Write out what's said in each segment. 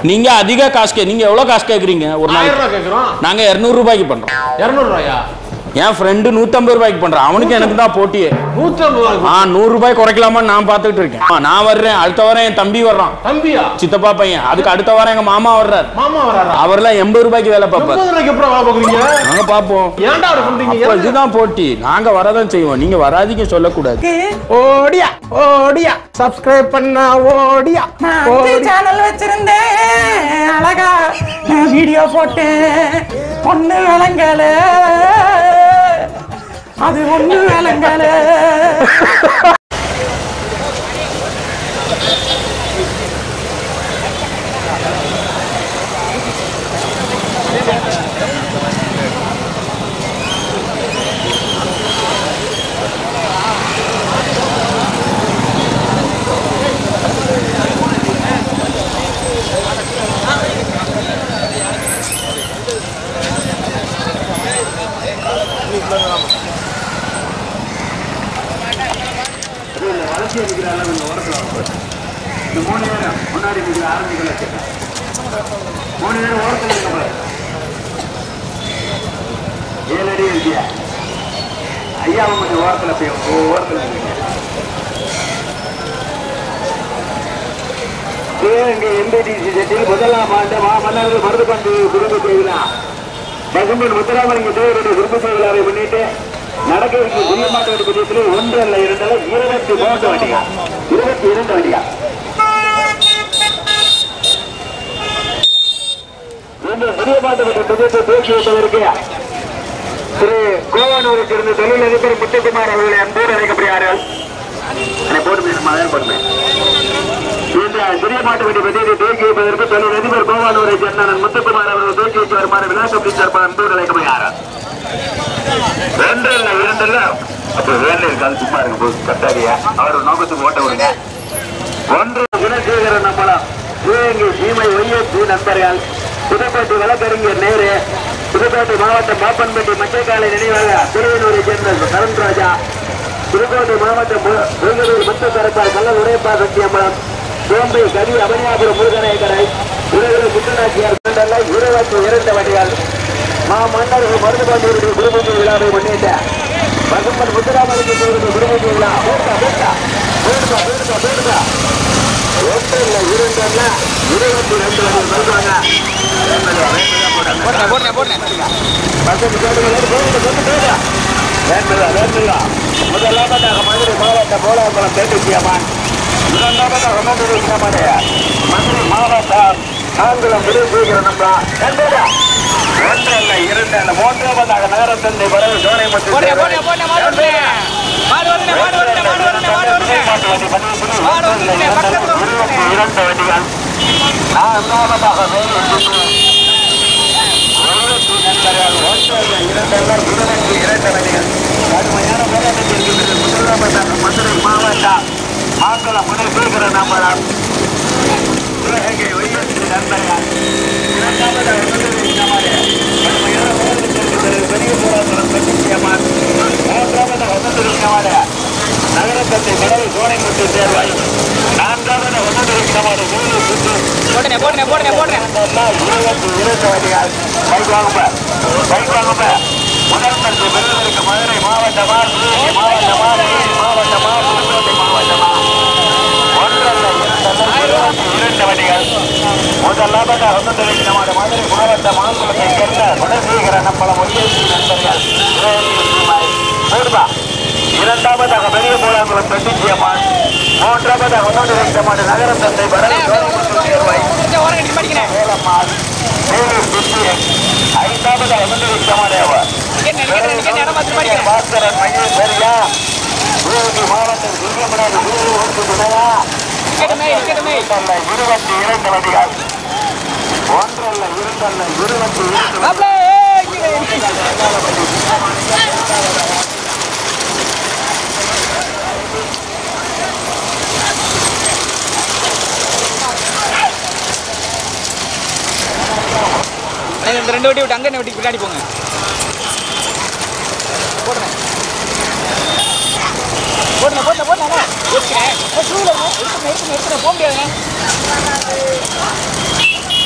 நீங்க அதிக காசு கே நீங்க எவ்வளவு காசு கேக்குறீங்க ஒரு ஆயிரம் நாளைக்கு ரூபாய் கேட்குறோம் நாங்க 200 ரூபாய்க்கு பண்றோம் இரநூறு ரூபாயா என் ஃப்ரெண்டு நூத்தம்பது ரூபாய்க்கு பண்றான் அவனுக்கு எனக்கு தான் போட்டியே நூற்றி ஐம்பது ரூபாய் ஆ நூறு ரூபாய் குறைக்கலாமான்னு நான் பார்த்துட்டு இருக்கேன் ஆ, நான் வர்றேன் அடுத்த வாரம் என் தம்பி வர்றான் தம்பியா சித்தப்பா பையன் அதுக்கு அடுத்த வாரம் எங்க மாமா வர்றாரு மாமா வராரா அவர்லாம் எண்பது ரூபாய்க்கு வேலை பார்ப்பாரு முப்பது ரூபாய்க்கு அப்புறம் வேலை பார்க்குறீங்க நாங்க பார்ப்போம் ஏன்டா அப்படி பண்றீங்க அப்ப இதுதான் போட்டி நாங்க வரதான் செய்வோம் நீங்க வராதீங்க சொல்லக்கூடாது ஓடியா ஓடியா சப்ஸ்கிரைப் பண்ணா ஓடியா நான் சேனல் வச்சிருந்தேன் அழகா வீடியோ போட்டேன் ஒண்ணு விளங்கல அது ஒண்ணு விளங்கல ஏழடி இருக்கியா ஐயா கொஞ்சம் ஓரத்தில் போய் ஓரத்தில் இருக்கீங்க சிவகங்கை எம்பிடிசி செட்டில் முதலாம் ஆண்டு மாமன்னர்கள் மருதுபண்டு குடும்ப திருவிழா பசும்பன் முத்துராமலிங்க தேவருடைய குடும்ப திருவிழாவை முன்னிட்டு நடக்க இருக்கும் புதிய மாட்டு வண்டி பந்தயத்தில் ஒன்று அல்ல இரண்டு அல்ல இருபத்தி மூன்று வண்டியா இருபத்தி இரண்டு வண்டியா இந்த புதிய மாட்டு வண்டி பந்தயத்தை துவக்கி வைப்பதற்கு திரு கோவானூரை சேர்ந்த தொழிலதிபர் முத்துக்குமார் அவர்களை அன்போடு அழைக்கப்படுகிறார்கள் அதை போட்டு மகன் போடுமே இந்த சிறிய மாட்டு வண்டி பற்றியை துவக்கி வைப்பதற்கு தொழிலதிபர் கோவானூரை சேர்ந்த அண்ணன் முத்துக்குமார் அவர்கள் துவக்கி வைத்து வருமாறு விலாசப்படி சார்பாக அன்போடு அழைக்கப்படுகிறார்கள் ரெண்டு இல்ல இரண்டு இல்ல அப்ப வேலை இருக்காது சும்மா இருக்கு போது கட்டாரியா அவர் நோக்கத்துக்கு ஓட்ட விடுங்க ஒன்று குணசேகரன் நம்மளம் சிவகங்கை சீமை ஒய்யப்பி நண்பர்கள் புதுக்கோட்டை வழக்கறிஞர் நேரு புதுக்கோட்டை மாவட்டம் பாப்பன்பட்டி மச்சைக்காலை நினைவாக திருவள்ளூரை சேர்ந்த சரண் ராஜா புதுக்கோட்டை மாவட்டம் முருகனூர் மத்த தரப்பால் கள்ளல் உடையப்பா சத்தியம்பலம் கோம்பை கவி அமனியாபுரம் முருகநாயக்கரை உலகில் முத்தநாச்சியார் இரண்டல்ல இருபத்தி இரண்டு வண்டிகள் மா மன்னர்கள் மருதுபாண்டியருடைய குருபூஜை விழாவை முன்னிட்ட பசும்பன் முத்துராமலிங்க குருபூஜை விழா போட்டா போட்டா போடுப்பா போடுப்பா போடுப்பா ஒன்று இல்ல இரண்டு இல்ல இருபத்தி ரெண்டு வண்டி வருவாங்க பக்கத்து கேட்டுகள் போகுது கொண்டு போயிடா வேண்டுதா வேண்டுதா முதலாவதாக மதுரை மாவட்ட கோலாங்குளம் பேட்டுச்சியம்மான் இரண்டாவதாக மதுரை சின்னமடைய மதுரை மாவட்டம் ஆங்குளம் விருதுகிறோம் நம்ம வேண்டுதா ஒன்று அல்ல இரண்டு அல்ல மூன்றாவதாக நகரத்தந்தை வரவு சோனை மற்றும் இரண்டு வண்டிகள் நான்காவதாக வேலை இருபத்தி நண்பர்கள் ஒன்று அல்ல இரண்டு அல்ல இருபத்தி இரண்டு வண்டிகள் கடுமையான போராட்டத்தில் இருக்கின்றது முதலாவதாக மதுரை மாவட்டம் மாங்குளம் முனை சீக்கிர நம்பரம் சிவகங்கை ஒய்யத்தி நண்பர்கள் இரண்டாவதாக மதுரை நம்பரே கடுமையான போராட்டத்தில் இருக்கின்றது பெரிய போராட்டம் பெற்றியம்மான் மூன்றாவதாக மதுரை நம்பரே நகரத்தை கடவுள் சோனை முத்து சேர்வாய் நான்காவது ஒன்றிற்கு நமது மூணு சுற்று போடுறேன் போடுறேன் போடுறேன் போடுறேன் இருபத்தி இரண்டு வண்டிகள் பைக் வாங்குப்ப பைக் வாங்குப்ப முதல் பரிசு பெறுவதற்கு மதுரை மாவட்டமா சிவகங்கை மாவட்டமா தேனி மாவட்டமா புதுக்கோட்டை மாவட்டமா ஒன்றல்ல இரண்டல்ல இருபத்தி இரண்டு வண்டிகள் முதலாவதாக ஒன்றிற்கு நமது மதுரை மாவட்ட மாங்குளத்தை சேர்ந்த குணசேகர நம்பளம் ஒய்யேசி நண்பர்கள் சிவகங்கை சீமாய் போடுப்பா இரண்டாவதாக பெரிய மூலாங்குளம் தொட்டிச்சியம்மான் மூன்றாவதாக ஒன்னொன்று வைத்தமாடு நகரம் தந்தை பரவி தேர்வாய் இந்த ஓரம் கட்டி படிக்கிறேன் வேலம்மாள் வேலூர் சுத்தியன் ஐந்தாவதாக ஒன்று வைத்தமாடேவா நிக்கேன் நிக்கேன் நிக்கேன் இடம் பார்த்து படிக்கிறேன் பாஸ்கரன் மகேஸ்வரியா சிவகங்கை மாவட்டம் சிங்கமனாடு வீடு ஓட்டு துணையா நிக்கட்டுமே நிக்கட்டுமே ஒன்றல்ல இருபத்தி இரண்டு வண்டிகள் ஒன்றல்ல இரண்டல்ல இருபத்தி இரண்டு மாப்ளே அண்ணே, இந்த ரெண்டு வட்டி விட்டு அங்கே வட்டி பின்னாடி போங்க போடுறேன் போடுங்க போடுங்க போடுங்க எடுக்கிறேன் டூ வீலர் எடுத்துங்க எடுத்துங்க எடுத்துங்க போக முடியாதுண்ணே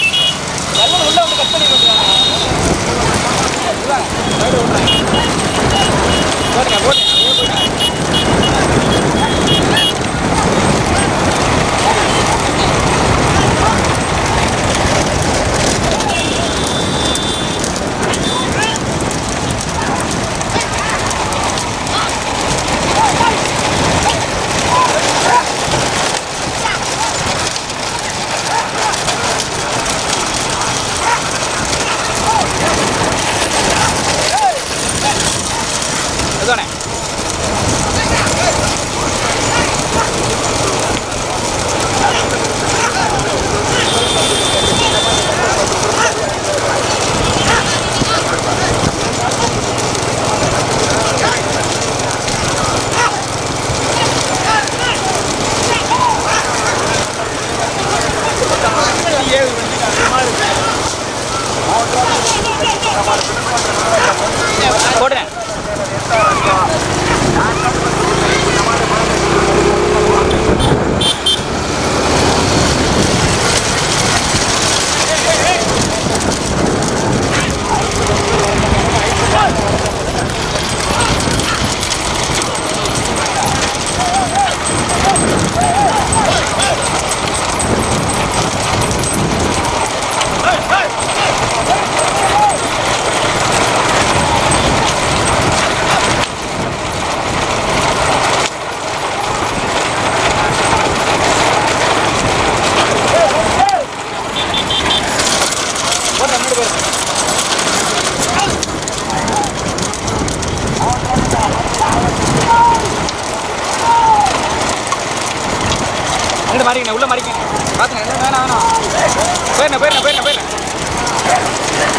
மாறிக்கணும் உள்ள மாறிக்கணும் பார்த்துங்க எல்லாம் வேணாம் வேணாம் போயிருண்ணே போயிருண்ணே போயிருண்ணே போயிருண்ணே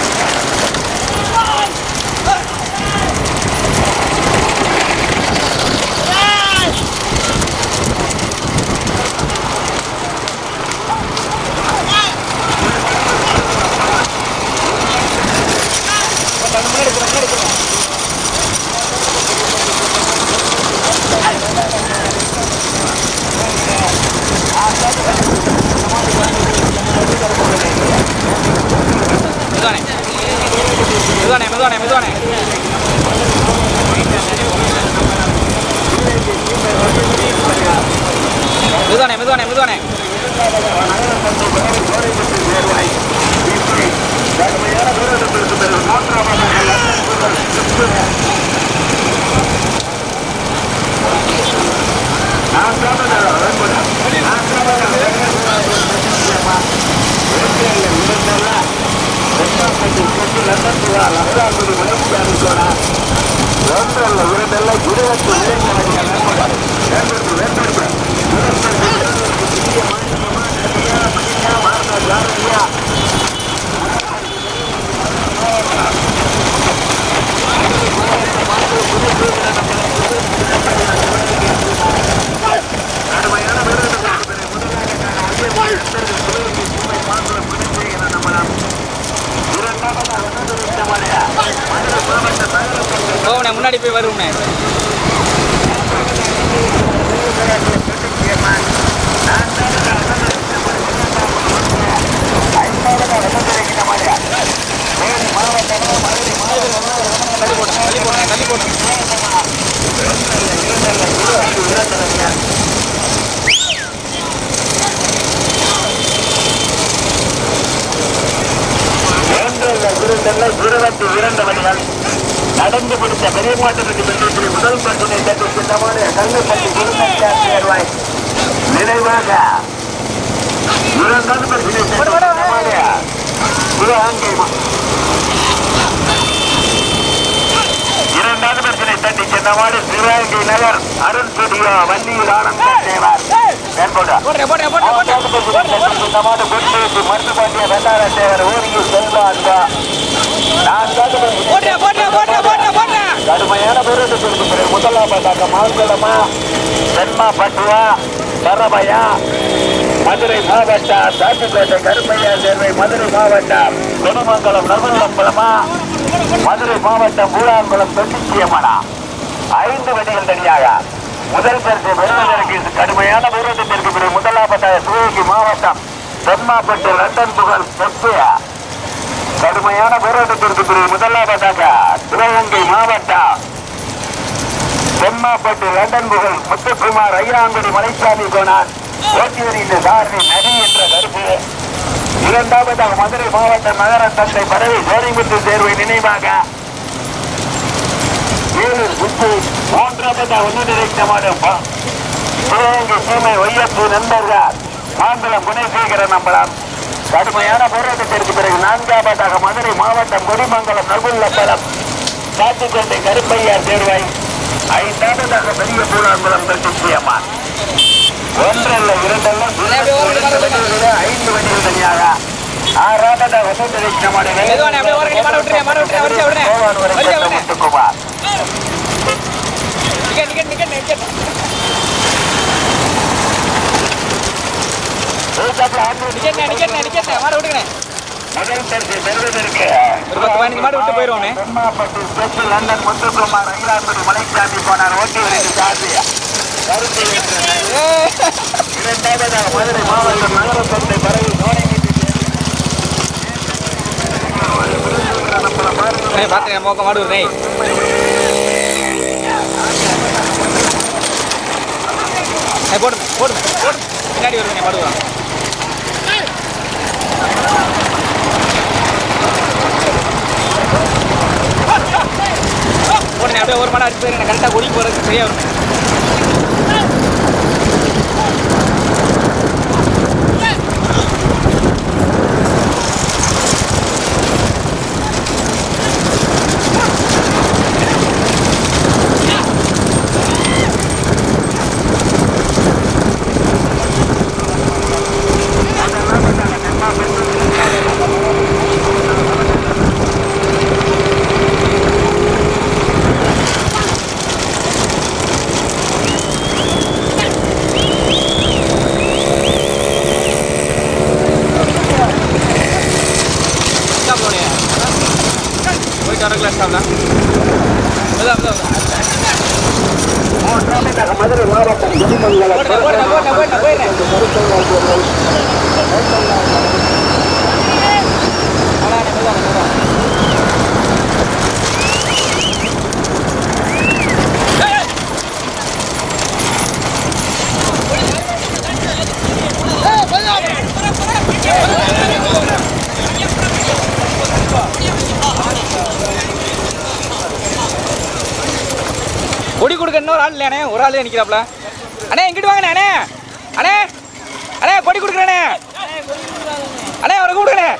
முன்னாடி போங்க முன்னாடி போங்க மெதுவானே மெதுவானே மெதுவானே மெதுவானே மெதுவானே மெதுவானே மெதுவானே போகணே முன்னாடி போய் வருவோண்ணே தள்ளி போடுங்க தள்ளி போடுங்க தள்ளி போடுங்க இருபத்தி இரண்டு மணிகள் நடந்து முடித்த பெரிய மாற்றத்திற்கு பெற்று முதல் பசுமை தட்டு சின்னமான கல்லுப்பட்டி குருநாச்சியார் தேர்வாய் நிறைவாக இரண்டாவது பசுமை தட்டு சின்னமான சிவகங்கை மா- இரண்டாவது பசுமை தட்டி சின்னமான சிவகங்கை நகர் அருண் ஸ்டுடியோ வள்ளியூர் ஆனந்த தேவர் மேற்கொண்டு போடுறேன் போடுறேன் போடுறேன் போடுறேன் மருத்துவண்டிய வெள்ளார தேவர் ஊரியூர் செல்வா அன்பா நான்காவது போடுறேன் போடுறேன் போடுறேன் போடுறேன் போடுறேன் கடுமையான போராட்டத்திற்கு பிறகு முதலாவதாக மாங்குளமா தென்மா பட்டுவா சரபையா மதுரை மாவட்டம் சாத்துக்கோட்டை கருப்பையா சேர்வை மதுரை மாவட்டம் குணமங்கலம் நகுலம்பலமா மதுரை மாவட்டம் பூலாங்குளம் தொட்டிச்சியம்மனா ஐந்து வண்டிகள் தனியாக முதல் பரிசு பெறுவதற்கு கடுமையான போராட்டத்திற்கு பிறகு முதலாவதாக சிவகங்கை மாவட்டம் தென்மாப்பட்டு லண்டன் புகழ் செப்பியா கடுமையான போராட்டத்திற்கு பிறகு முதலாவதாக சிவகங்கை மாவட்டம் செம்மாப்பட்டு லண்டன் புகழ் முத்துக்குமார் ஐயாங்குடி மலைசாமி கோனான் ஓட்டியரின் சாரணி நதி என்ற கருப்பு இரண்டாவதாக மதுரை மாவட்டம் நகர தந்தை பறவை சோரிமுத்து தேர்வை நினைவாக வேலூர் சுத்து மூன்றாவதாக ஒன்றிணைத்தமான சிவகங்கை சீமை ஒய்யப்பு நண்பர்கள் மாம்பழம் குணசேகரன் நம்பலாம் கடுமையான போராட்டத்திற்கு பிறகு நான்காவதாக மதுரை மாவட்டம் கொடிமங்கலம் நகுல்லப்பலம் காட்டுக்கோட்டை கருப்பையார் தேர்வாய் ஐந்தாவதாக பெரிய பூலாங்குளம் பிரசித்தியம்மான் ஒன்றல்ல இரண்டல்ல ஐந்து வண்டிகள் தனியாக ஆறாவதாக ஒன்றிணைத்தமான மெதுவானே, அப்படியே ஓரங்கட்டி மாட விட்டுறேன், மாட விட்டுறேன், வரிசை விடுறேன். வரிசை விடுறேன். முத்துக்குமார் நிக்கட் நிக்கட் நிக்கட் நிக்கட் நிக்கட்ண்ணே நிக்கட்ண்ணே நிக்கட்ண்ணே மாட விட்டுங்கண்ணே முதல் பரிசு பெறுவதற்கு ஒரு பத்து பதினஞ்சு மாடு விட்டு போயிடுவோண்ணே தென்மாப்பட்டு ஸ்பெஷல் லண்டன் முத்துக்குமார் ஐலாத்துறை மலைச்சாமி போனார் ஓட்டியவருக்கு சார்பு கருத்து இரண்டாவதாக மதுரை மாவட்டம் நகரத்தந்தை பறவை பார்த்துங்க மோக்க மாடு விடுறேன் போடுங்க போடுங்க போடுங்க பின்னாடி வருவேன் மாடு விடுறான் போடுங்க அப்படியே ஒரு மாடு அடிச்சு போயிருங்க கரெக்டாக ஒடி போகிறதுக்கு சரியா வரும் சாப்பிடலாம் அதான் அதான் மதுரை மாவட்டம் குடிமங்கலம் போடுறேன் போடுறேன் போடுறேன் போடுறேன் கொடி கொடுக்க இன்னொரு ஆள் இல்லையாண்ணே ஒரு ஆள் நிற்கிறாப்ல அண்ணே இங்கிட்டு வாங்கண்ணே அண்ணே அண்ணே அண்ணே கொடி கொடுக்குறேண்ணே அண்ணே அவரை கூப்பிடுங்கண்ணே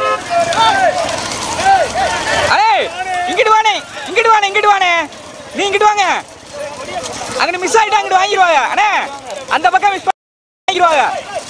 அண்ணே இங்கிட்டு வாண்ணே இங்கிட்டு வாண்ணே இங்கிட்டு வாண்ணே நீ இங்கிட்டு வாங்க அங்கிட்டு மிஸ் ஆகிட்டு அங்கிட்டு வாங்கிடுவாங்க அண்ணே அந்த பக்கம் மிஸ் வாங்கிடுவாங்க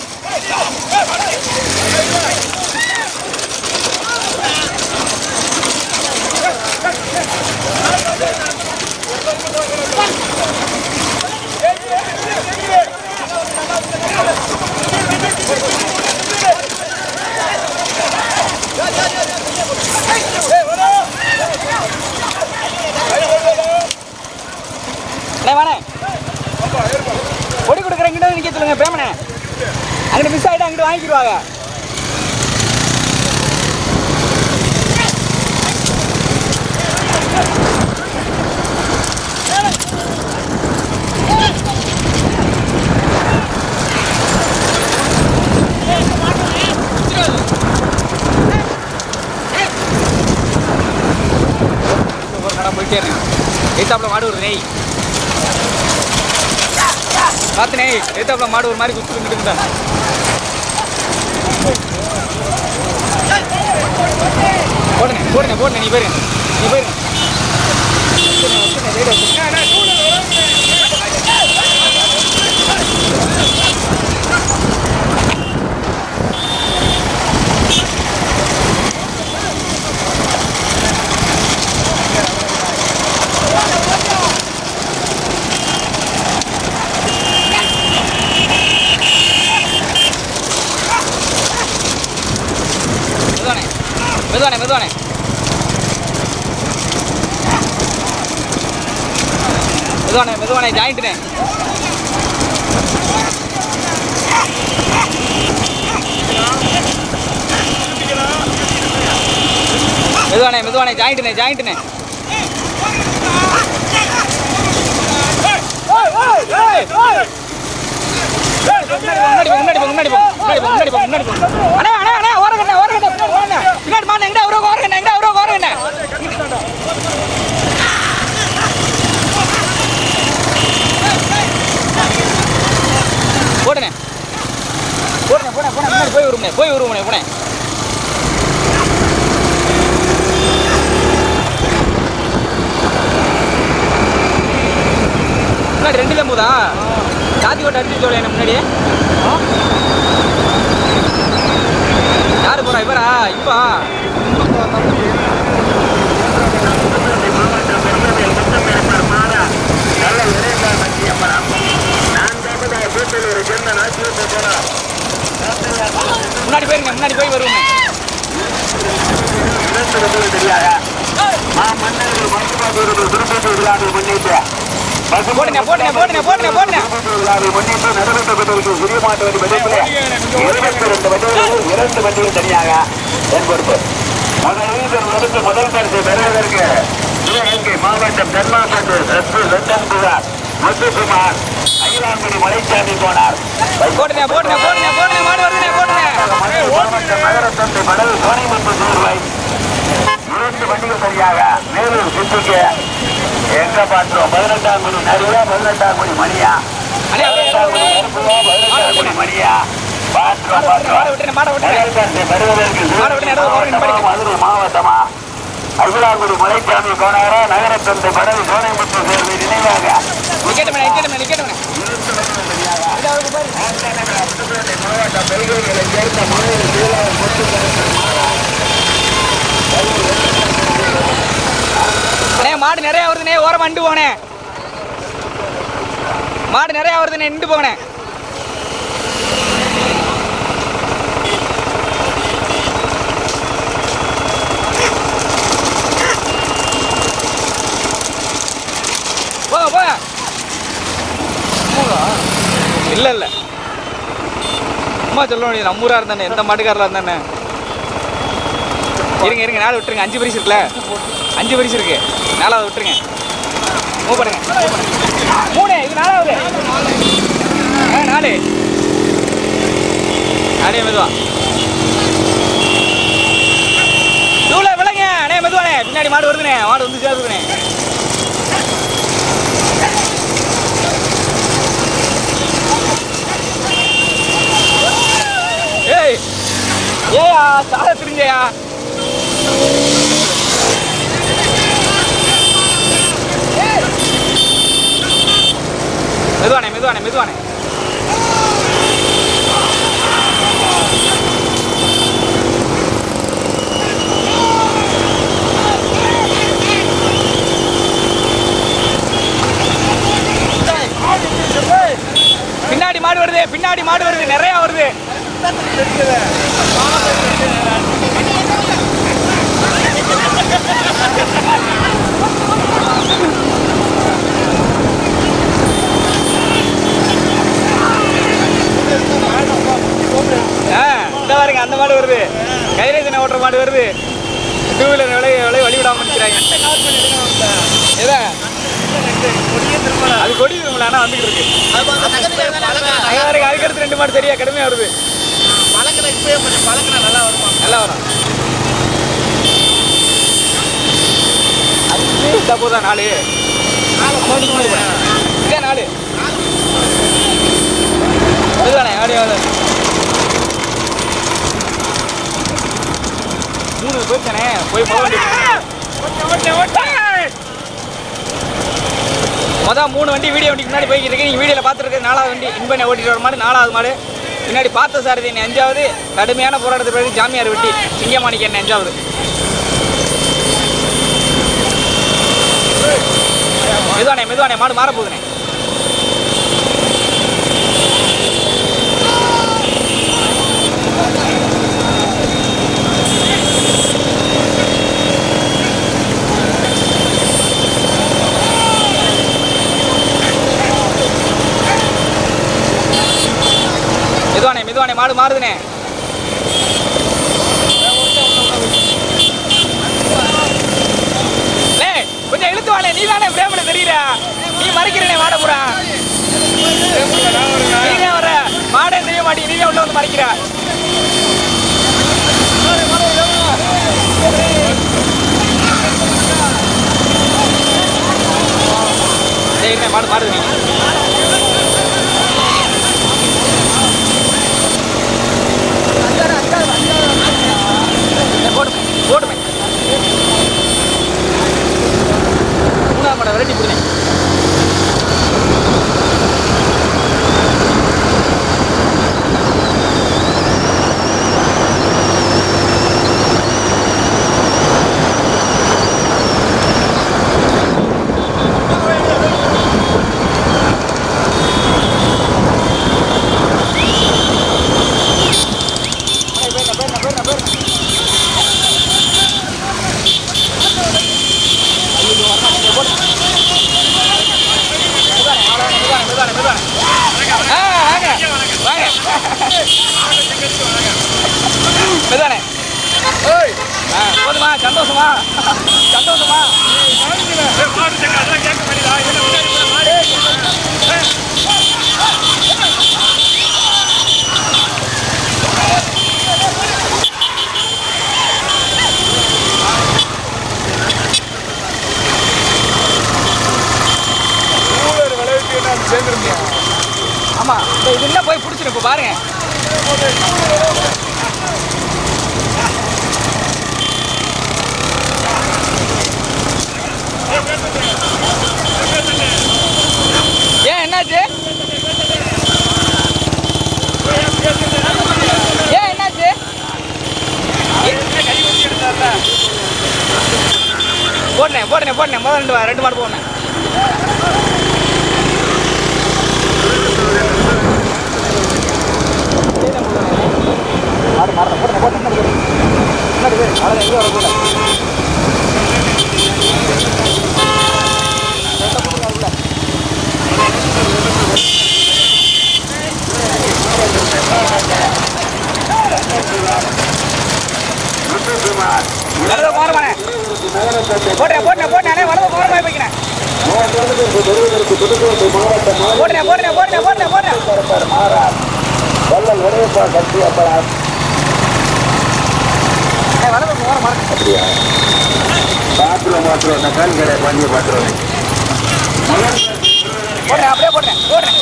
அண்ணே வாண்ணே கொடி கொடுக்குறேன் இங்கிட்ட வந்து நிற்க சொல்லுங்க பிரேமனே அங்கிட்டு மிஸ் ஆகிட்டு அங்கிட்டு வாங்கிடுவாங்க ஒரு கடை போயிட்டே இருக்கேன் எய்த்தாப்புல மாடு ஒரு நெய் பார்த்து நெய் எய்த்தாப்புல மாடு ஒரு மாதிரி குத்து வந்துட்டு இருந்தா போடுங்க போடுங்க போடுங்க நீ போயிருங்க நீ போயிருங்க மெதுவானே மெதுவானே மெதுவானே மெதுவானே மெதுவானே ஜாயிண்ட்டுனே மெதுவானே மெதுவானே ஜாயிண்ட்டுனே ஜாயிண்ட்டுனே முன்னாடி போ, முன்னாடி போ, முன்னாடி போ, முன்னாடி போ, முன்னாடி போ, முன்னாடி போ. அண்ணா, அண்ணா, அண்ணா, ஓரங்கண்ணே, ஓரங்கண்ணே, பின்னாடி வாங்கண்ணே. பின்னாடி வாங்கண்ணே, எங்கடா அவரோ ஓரங்கண்ணே, எங்கடா அவரோ ஓரங்கண்ணே. போடுண்ணே. போடுண்ணே, போண்ணே, போண்ணே, முன்னாடி போய் வரும்ண்ணே, போய் வரும்ண்ணே, போண்ணே. முன்னாடி ரெண்டு லம்புதா ஜாதி ஓட்ட அடிச்சு சொல்ல முன்னாடி யாரு போறா இவரா இப்பா முன்னாடி போயிருங்க முன்னாடி போய் வருவோம் போடுங்க போடுங்க போடுங்க போடுங்க போடுங்க இரண்டு வண்டிகள் தனியாக என் பொறுப்பு முதல் முதல் பரிசு பெறுவதற்கு சிவகங்கை மாவட்டம் தென்மாவட்ட எஸ் வெங்கன் புகார் முத்துக்குமார் ஐயாங்குடி மலைச்சாமி போனார் போடுங்க போடுங்க போடுங்க போடுங்க மாடு வருதுண்ணே போடுங்க மாவட்டம் நகரத்தந்தை மணல் சோனைமுத்து சூர்வை இரண்டு வண்டிகள் சரியாக வேலூர் சுற்றுக்கு எங்க பாத்திரம் பதினெட்டாம் குடி நடுவா பதினெட்டாம் குடி மணியா அண்ணே, அப்படியே பதினெட்டாம் குடி நெருப்புவா பதினெட்டாம் குடி மணியா பாத்திரம் மாடை பாத்திரம் விட்டுருங்க மாடை விட்டுருங்க நகரத்தந்தை பெறுவதற்கு மாடை விட்டு நடுவுல போறேன், மாவட்டமா, மதுரை மாவட்டமா அகிலாங்குடி மலைச்சாமி கோனாரா நகரத்தந்தை படகு சோனைமுத்து சேர்வை நினைவாக நிக்கட்டும் நிக்கட்டும் நிக்கட்டும் அண்ணே மாடு நிறைய வருதுண்ணே ஓரம் அண்டு போனே மாடு நிறைய வருதுண்ணே நின்று போனேன் சும்மா சொல்ல முடியாது நம்ம ஊரா இருந்தானே எந்த மாட்டுக்காரரா இருந்தானே இருங்க இருங்க நாலு விட்டுருங்க அஞ்சு பரிசு இருக்குல்ல அஞ்சு பரிசு இருக்கு நாலாவது விட்டுருங்க மூவ் பண்ணுங்க move பண்ணுங்க. மூணு இது நாலாவது ஆ நாலு அப்படியே மெதுவா தூள விலங்க அண்ணே மெதுவானே பின்னாடி மாடு வருதுண்ணே மாடு வந்து சேர்த்துக்கணே ஏய் ஏயா சாத தெரிஞ்சயா மெதுவானே மெதுவானே மெதுவானே பின்னாடி மாடு வருது பின்னாடி மாடு வருது நிறைய வருது ஆ, இந்த பாருங்க அந்த மாடு வருது கைரேஜனை ஓட்டுற மாடு வருது டூ வீலர் விலை விலை வழி விடாம நிற்கிறாங்க எதா அது கொடி திரும்பல ஆனா வந்துட்டு இருக்கு அங்க பாருங்க அதுக்கு அடுத்து ரெண்டு மாடு சரியா கடுமையா வருது நல்லா வரும் அஞ்சு இந்த போதா நாலு இதே நாலு இதுதானே ஆடி வாங்க மூணு போயிடுச்சானே போய் போக மொதல் மூணு வண்டி வீடியோ வண்டிக்கு முன்னாடி போய்கிட்டு இருக்கு நீங்கள் வீடியோவில் பார்த்துருக்கு நாலாவது வண்டி இன்பனை ஓட்டிட்டு வர மாடு நாலாவது மாடு பின்னாடி பார்த்த சாரதி என்ன அஞ்சாவது கடுமையான போராட்டத்துக்கு பிறகு ஜாமியார் வெட்டி சிங்கமாணிக்கு என்ன அஞ்சாவது மெதுவானே மெதுவானே மாடு மாற போகுதுனே மெதுவானே மெதுவானே மாடு மாறுதுனே லே, கொஞ்சம் இழுத்து வானே நீ தானே பிரேமில் தெரியுற நீ மறைக்கிறனே மாட பூரா நீங்க வர மாடே தெரிய மாட்டேங்க நீங்க உள்ள வந்து மறைக்கிற டேய், இருங்க, மாடு மாடுது நீங்க போடுமே போடுமே மூணாவது மாடை விரட்டி போடுங்க மெதுவானே, மெதுவானே, மெதுவானே. ஆ, வாங்க, வாங்க. மெதுவானே. ஆ, போதுமா சந்தோஷமா சந்தோஷமா ஆமா இந்த இது என்ன போய் பிடிச்சிடும் இப்போ பாருங்க ஏன் என்னாச்சு ஏன் என்னாச்சு போட்டேன் போட்டேன் போட்டேன் முதல் ரெண்டு வா- ரெண்டு மாடு போனேன் முத்துக்குமார் வலது கோரமானே போட்டேன் போட்டேன் போட்டேன் வலது கோரமா போய்க்கிறேன் போட்டேன் போட்டேன் போட்டேன் போட்டேன் போட்டேன் மாறார் வல்லல் உடையப்பா சக்தி அப்பரார் வலது கோரமா பாத்திரம் மாத்திரம் இந்த கண் கடை பண்ணி பாத்திரம் போட்டேன் அப்படியே போட்டேன் போட்டேன்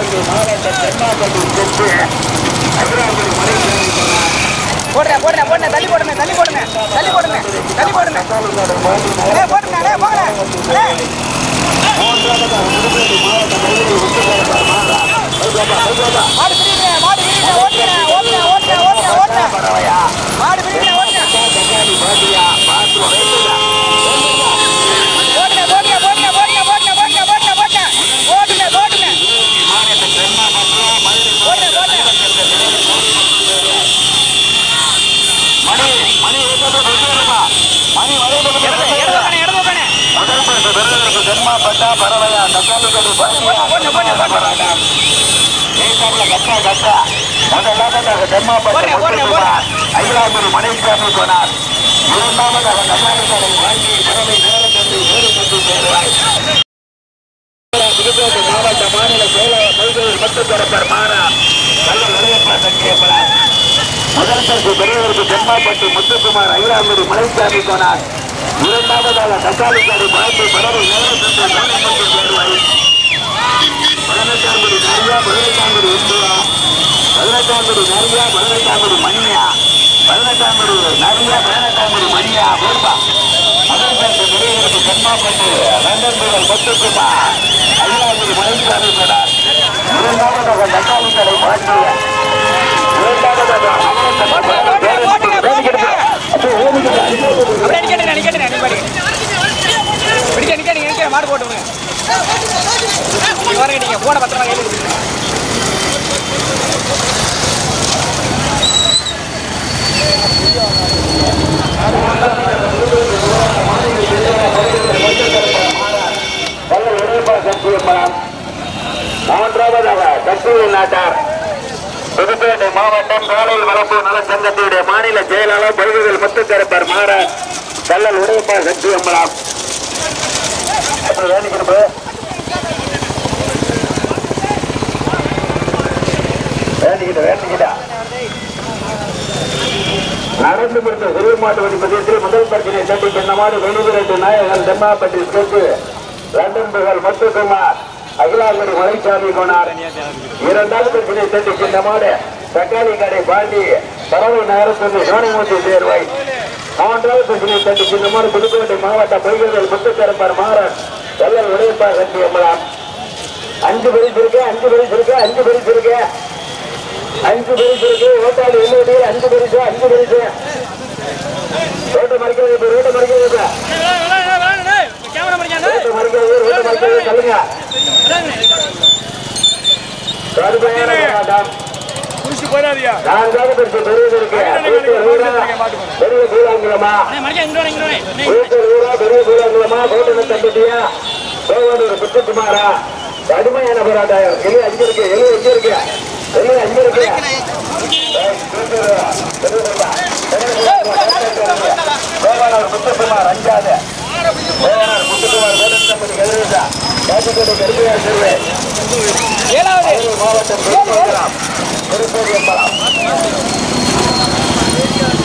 போட்டேன் போட்டேன் போட்டேன் தள்ளி போடுங்க தள்ளி போடுங்க தள்ளி போடுங்க தள்ளி போடுங்க ஏய் போடுங்க அடே போங்கடா அடே மாடு பிரிங்க மாடு பிரிங்க ஓட்டுங்க ஓட்டுங்க ஓட்டுங்க ஓட்டுங்க ஓட்டுங்க மாடு பிரிங்க ஓட்டுங்க போட்டுங்க போட்டுங்க போட்டுங்க போட்டுங்க போட்டுங்க போட்டுங்க போட்டுங்க போட்டுங்க போட்டுங்க போட்டுங்க போட்டுங்க போட்டுங்க மணி மணி மணி இடது இடது உட்கானே இடது உட்கானே முதல் பரிசு பெறுவதற்கு தென்மாப்பட்டா பறவையா தக்காளிக்கட்டு போட்டு, போட்டு, போட்டு. கட்டா கட்டா முதலாவதாக தென்மாப்பட்ட போடுங்க, போடுங்க, முத்துக்குமார் ஐயாபுரி மணிசாமி சொன்னார் இரண்டாவதாக கட்டாளிக்கடை வாங்கி பறவை நேரத்தந்தை வேறுபட்டு சேருவாய் புதுக்கோட்டை மாவட்ட மாநில செயலாளர் பல்வேறு பத்துத்தரப்பர் மாறா நல்ல விளையாட்டு சங்கியப்படார் முதல் பரிசு பெறுவதற்கு தென்மாப்பட்டு முத்துக்குமார் ஐராமிரி மலைசாமி சொன்னார் இரண்டாவதாக தக்காளிக்காடு பார்த்து பறவை நேரத்திற்கு கவனப்பட்டு சேருவாய் பதினெட்டாம்படி நிறையா பதினெட்டாம்படி இந்துரா பதினெட்டாம்படி நிறையா பதினெட்டாம்படி மணியா பதினெட்டாம்படி நிறையா பதினெட்டாம்படி மணியா போர்பா முதல் பரிசு பெறுவதற்கு தென்மாப்பட்டு லண்டன் புகழ் முத்துக்குமார் ஐராமிரி மலைசாமி சொன்னார் இரண்டாவதாக தக்காளிக்காடு பார்த்து இரண்டாவதாக அப்படியே நிக்கட்டுங்க நிக்கட்டுங்க நிப்பாடி பிடிக்க நிக்க நீங்க நிக்க மாடு போட்டு விடுங்க நீங்க வரங்க நீங்க போன பத்திரமா கையில் கொடுத்துருங்க வல்லல் உடையப்பா சத்தியம்பலம் மூன்றாவதாக கத்தூர் நாட்டார் புதுப்பேட்டை மாவட்டம் காலையில் வளர்ப்பு நலச்சங்கத்தினுடைய மாநில செயலாளர் பல்வேறு முத்துக்கருப்பர் மாற கல்லல் உடையப்பா சத்தியம்பலம் அப்புறம் வேணிக்கிறப்பு வேண்டிக்கிட்ட வேண்டிக்கிட்டா நடந்து முடித்த சிறு மாட்டு வண்டி பந்தயத்தில் முதல் பரிசினை தட்டி பின்னமாடு வெளிவிரட்டு நாயகன் தெம்மாப்பட்டி சேர்த்து லண்டன் புகழ் முத்துக்குமார் அகிலாங்குடி மலைசாமி கொண்டார் இரண்டாவது பரிசினை தட்டி பின்னமாடு தக்காளி கடை பாண்டி பறவை நகரத்தில் சோனிமூர்த்தி சேர்வாய் மூன்றாவது பரிசினை தட்டி பின்னமாடு புதுக்கோட்டை மாவட்ட பைகர்கள் முத்துக்கரப்பர் மாறன் வெள்ளல் உடையப்பா கட்டி அம்மலாம் அஞ்சு பரிசு இருக்கு அஞ்சு பரிசு இருக்கு அஞ்சு பரிசு இருக்கு அஞ்சு பரிசு இருக்கு ஓட்டாளி எண்ணூறு அஞ்சு பரிசு அஞ்சு பரிசு ரோட்டை மறைக்கிறது இப்ப ரோட்டை மறைக்கிறது இப்ப. ரோட்டை மறைக்கிறது ரோட்டை மறைக்கிறது சொல்லுங்க கடுமையான போராட்டம் நான்காவது பரிசு பெரியது இருக்கு ஊத்தூர் ஊரா, பெரிய கூழாங்குளமா ஊத்தூர் ஊரா பெரிய கூழாங்குளமா கோட்டனை தம்பட்டியா கோவனூர் முத்துக்குமாரா கடுமையான போராட்டம் எலி அஞ்சு இருக்கு எலி அஞ்சு இருக்கு எலி அஞ்சு இருக்கு கோவனூர் முத்துக்குமார் அஞ்சாது கோவனூர் முத்துக்குமார் கோட்டனை தம்பட்டி எழுதுதா காட்டுக்கோட்டை கருமையா செல்வேன் ஏழாவது மாவட்டம் திருப்பதி திருப்பதி அம்பலம்